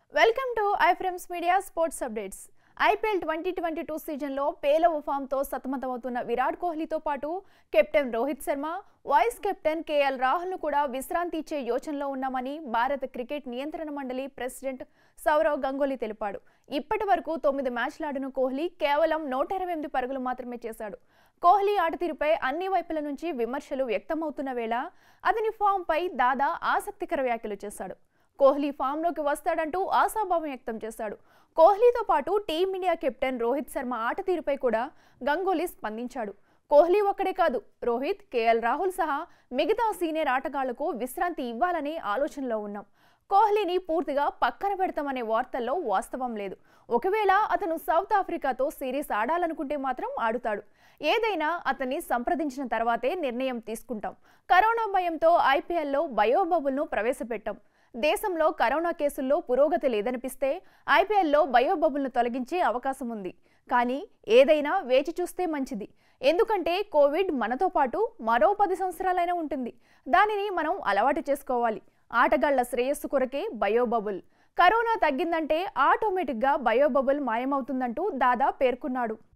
welcome to iFrames media sports updates IPL twenty twenty two సీజన్లో పేలవ ఫామ్తో సతమతమవుతున్న విరాట్ కోహ్లీతో పాటు captain Rohit Sharma vice captain KL రాహుల్ను కూడా విశ్రాంతి ఇచ్చే యోచనలో ఉన్నామని భారత క్రికెట్ నియంత్రణ మండలి ప్రెసిడెంట్ సౌరవ్ గంగూలీ తెలిపాడు ఇప్పటి వరకు తొమ్మిది మ్యాచ్లాడిన కోహ్లీ కేవలం నూట ఇరవై ఎనిమిది పరుగులు మాత్రమే చేశాడు కోహ్లీ ఆటతీరుపై అన్ని వైపుల నుంచి విమర్శలు వ్యక్తమవుతున్న వేళ అతని ఫామ్పై దాదా ఆసక్తికర వ్యాఖ్యలు చేశాడు కోహ్లీ ఫామ్లోకి వస్తాడంటూ ఆశాభావం వ్యక్తం చేశాడు కోహ్లీతో పాటు టీమిండియా కెప్టెన్ రోహిత్ శర్మ ఆట తీరుపై కూడా గంగూలీ స్పందించాడు కోహ్లీ ఒక్కడే కాదు రోహిత్ కేఎల్ రాహుల్ సహా మిగతా సీనియర్ ఆటగాళ్లకు విశ్రాంతి ఇవ్వాలనే ఆలోచనలో ఉన్నాం కోహ్లీని పూర్తిగా పక్కన పెడతామనే వార్తల్లో వాస్తవం లేదు ఒకవేళ అతను సౌత్ ఆఫ్రికాతో సిరీస్ ఆడాలనుకుంటే మాత్రం ఆడుతాడు ఏదైనా అతన్ని సంప్రదించిన తర్వాతే నిర్ణయం తీసుకుంటాం కరోనా భయంతో ఐపీఎల్లో బయోబబుల్ను ప్రవేశపెట్టాం దేశంలో కరోనా కేసుల్లో పురోగతి లేదనిపిస్తే ఐపీఎల్లో బయోబబుల్ను తొలగించే అవకాశం ఉంది కానీ ఏదైనా వేచి చూస్తే మంచిది ఎందుకంటే కోవిడ్ మనతో పాటు మరో పది సంవత్సరాలైనా ఉంటుంది దానిని మనం అలవాటు చేసుకోవాలి ఆటగాళ్ల శ్రేయస్సు కొరకే బయోబబుల్ కరోనా తగ్గిందంటే ఆటోమేటిక్గా బయోబబుల్ మాయమవుతుందంటూ దాదా పేర్కొన్నాడు